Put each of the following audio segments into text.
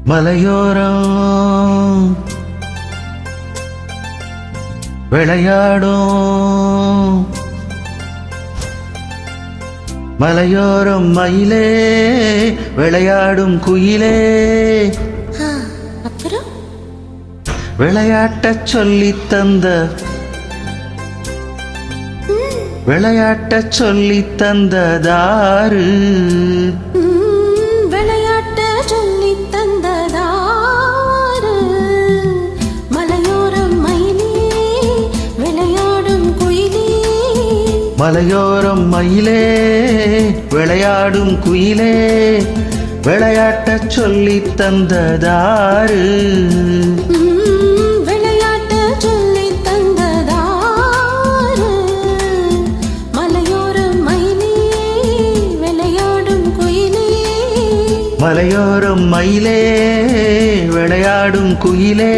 மலையோரம் விளையாடும் மலையோரம் மயிலே விளையாடும் குயிலே ஆ, அப்புறம் விளையாட்டச் சொல்லித் தந்த விளையாட்டச் சொல்லித் தந்ததாரு ம், விளையாட்ட சொல்லித் தந்ததாரு மலையோரம் மயிலே விளையாடும் குயிலே மலையோரம் மயிலே விளையாடும் குயிலே விளையாட்டச் சொல்லித் தந்ததாரு ம், விளையாட்ட சொல்லித் தந்ததாரு மலையோரம் மயிலே விளையாடும் குயிலே மலையோரம் மயிலே விளையாடும் குயிலே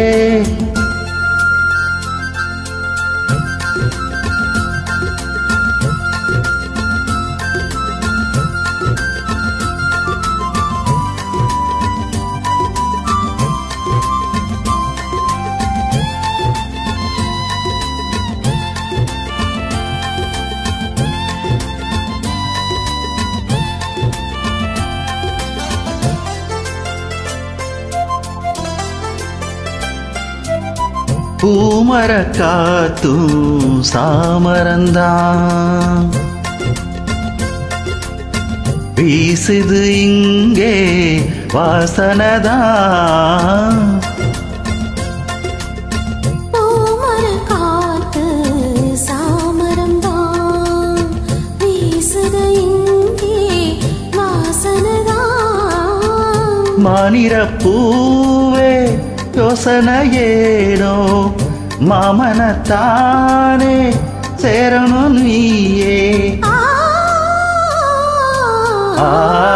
பூமர காத்தும் சாமரந்தான் வீசுது இங்கே வாசனதான் பூமர காத்து சாமரம்தான் வீசுது இங்கே வாசனதான் மானிர பூவே யோசனையேனோ மாமனத்தானே சேரணும் நீயே ஆ, ஆ,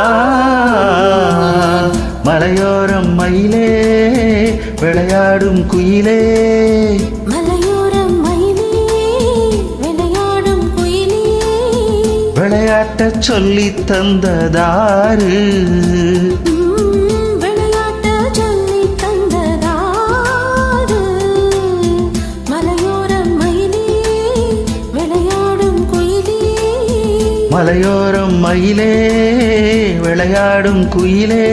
மலையோரம் மயிலே விளையாடும் குயிலே மலையோரம் மயிலே விளையாடும் குயிலே விளையாட்டச் சொல்லித் தந்ததாரு ம், விளையாட்ட சொல்லித் தந்ததாரு மலையோரம் மயிலே விளையாடும் குயிலே மலையோரம் மயிலே விளையாடும் குயிலே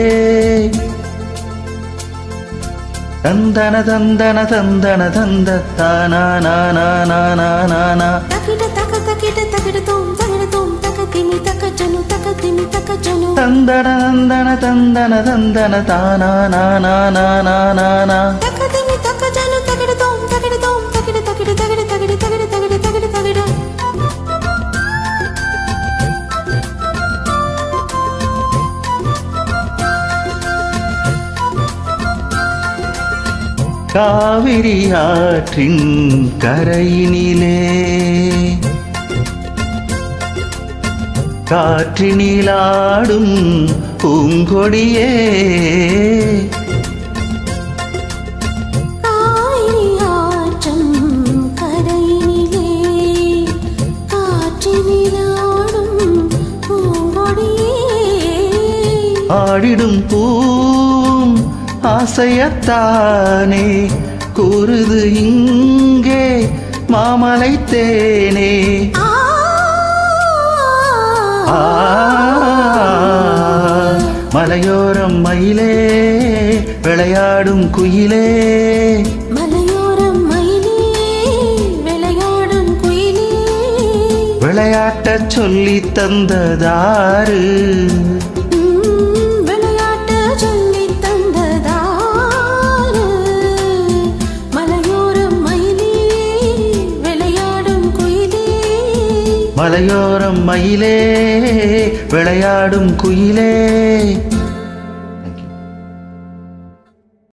தந்தன தந்தன தந்தன தந்த தானா நானா நானா நானா தக்கிட தக்க தக்கிட தக்கிட தோம் தக்கிட தோம் தக்க திமி தக்க ஜனு தக்க திமி தக்க ஜனு தந்தன தந்தன தந்தன தந்தன தானா நானா நானா நானா தக்க திமி தக்க ஜனு தக்கிட தோம் தக்கிட தோம் தக்கிட தக்கிட தக்கிட தக்கிட தக்கிட தக்கிட தக்கிட தக்கிட காவிரி ஆற்றின் கரையினிலே காற்றினிலாடும் பூங்கொடியே காயிரி ஆற்றம் கரையினிலே காற்றினிலாடும் பூங்கொடியே ஆடிடும் பூம் ஆசையத்தானே கூறுது இங்கே மாமலை தேனே ஆ ஆ, மலையோரம் மயிலே விளையாடும் குயிலே மலையோரம் மயிலே விளையாடும் குயிலே விளையாட்டச் சொல்லித் தந்ததாரு ம், விளையாட்ட சொல்லித் தந்ததாரு மலையோரம் மயிலே விளையாடும் குயிலே மலையோரம் மயிலே விளையாடும் குயிலே